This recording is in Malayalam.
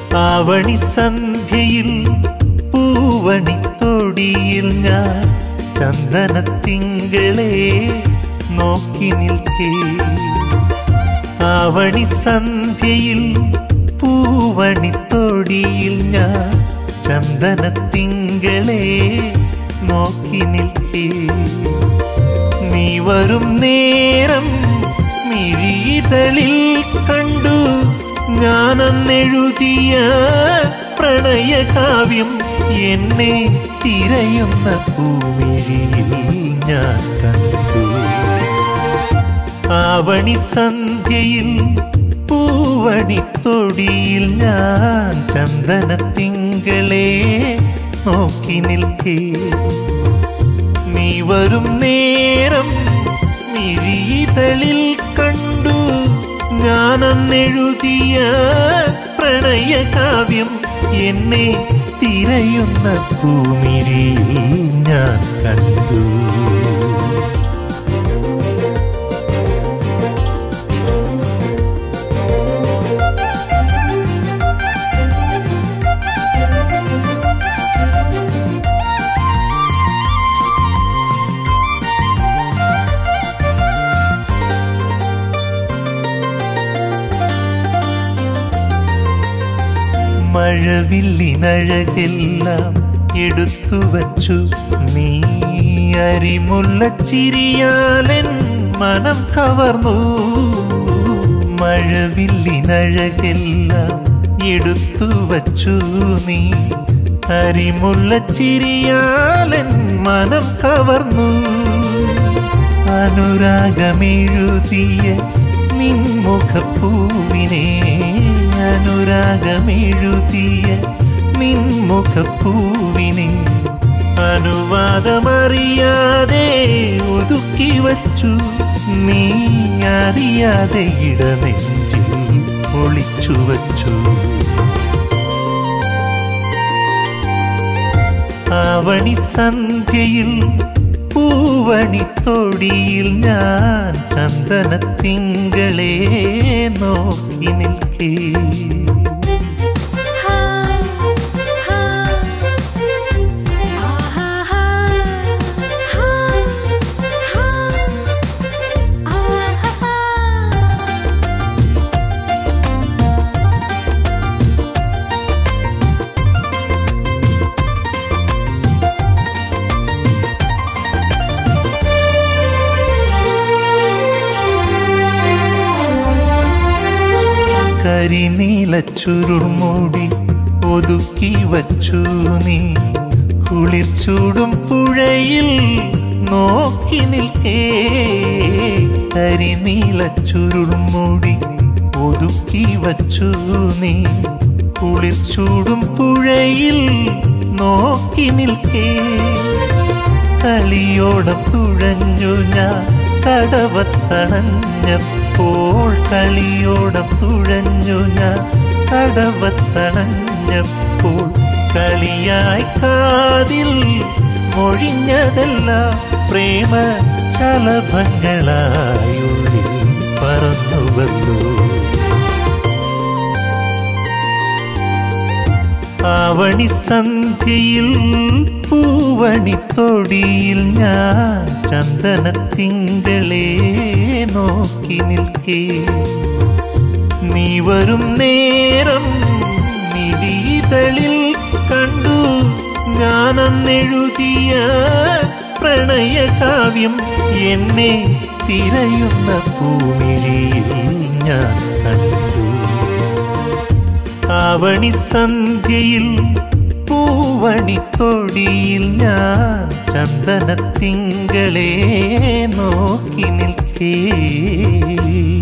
ആവണി സന്ധ്യയിൽ പൂവണിത്തൊടിയിൽ ഞാൻ ചന്ദനത്തിങ്കളെ നോക്കി നിൽക്കേ ആവണി സന്ധ്യയിൽ പൂവണിത്തൊടിയിൽ ഞാൻ ചന്ദനത്തിങ്കളെ നോക്കി നിൽക്കേ നീ വരും നേരം മിഴിതളിൽ കണ്ടു ഞാനെന്നെഴുതിയ പ്രണയകാവ്യം എന്നെ തിരയുന്ന പൂമിഴിയിൽ ഞാൻ കണ്ടു ആവണി സന്ധ്യയിൽ പൂവണിത്തൊടിയിൽ ഞാൻ ചന്ദനത്തിങ്കളെ നോക്കി നിൽക്കേ നീ വരും നേരം മിഴിതളിൽ കണ്ടു ഞാനെന്നെഴുതിയ പ്രണയകാവ്യം എന്നെ തിരയുന്ന ഭൂമിരിയിൽ ഞാൻ കണ്ടു മഴവില്ലിനഴകെല്ലാം എടുത്തു വച്ചു നീ അരിമുല്ലച്ചിരിയാലൻ മനം കവർന്നു മഴവില്ലിനഴകെല്ലാം എടുത്തു വച്ചു നീ അരിമുല്ലച്ചിരിയാലൻ മനം കവർന്നു അനുരാഗമെഴുതിയ നിൻമുഖപ്പൂവിനെ അനുരാഗമെഴുതിയ നിൻമുഖപ്പൂവിനെ അനുവാദമറിയാതെ ഒതുക്കി വച്ചു നീ അറിയാതെ ഇടനെഞ്ചിൽ ഒളിച്ചു വച്ചു ആവണി സന്ധ്യയിൽ പൂവണിത്തൊടിയിൽ ഞാൻ ചന്ദനത്തിങ്കളെ നോക്കി നിൽക്കേ ഹാ ഹാ ആഹാ ഹാ ഹാ ആഹാ കരിനീല ചുരുൾമൂടി ഒതുക്കി വച്ചു നീ കുളിർച്ചൂടും പുഴയിൽ നോക്കി നിൽക്കേ കരിനീല ചുരുൾമൂടി ഒതുക്കി വച്ചു നീ കുളിർച്ചൂടും പുഴയിൽ നോക്കി നിൽക്കേ കളിയോടം തുഴഞ്ഞു ഞാൻ കടവത്തണഞ്ഞപ്പോൾ കളിയോടം തുഴഞ്ഞു ഞാൻ കടവത്തണഞ്ഞപ്പോൾ കളിയായി കാതിൽ മൊഴിഞ്ഞതല്ല പ്രേമ ശലഭങ്ങളായുള്ളിൽ പറന്നുവല്ലോ ആവണി സന്ധ്യയിൽ പൂവണിത്തൊടിയിൽ ഞാൻ ചന്ദനത്തിങ്കളെ നോക്കി നിൽക്കേ നീ വരും നേരം മിഴിതളിൽ കണ്ടു ഞാനെന്നെഴുതിയ പ്രണയകാവ്യം എന്നെ തിരയുന്ന ഭൂമിയിൽ ഞാൻ കണ്ടു ആവണി സന്ധ്യയിൽ പൂവണിത്തൊടിയിൽ ഞാൻ ചന്ദനത്തിങ്കളെ നോക്കി നിൽക്കേ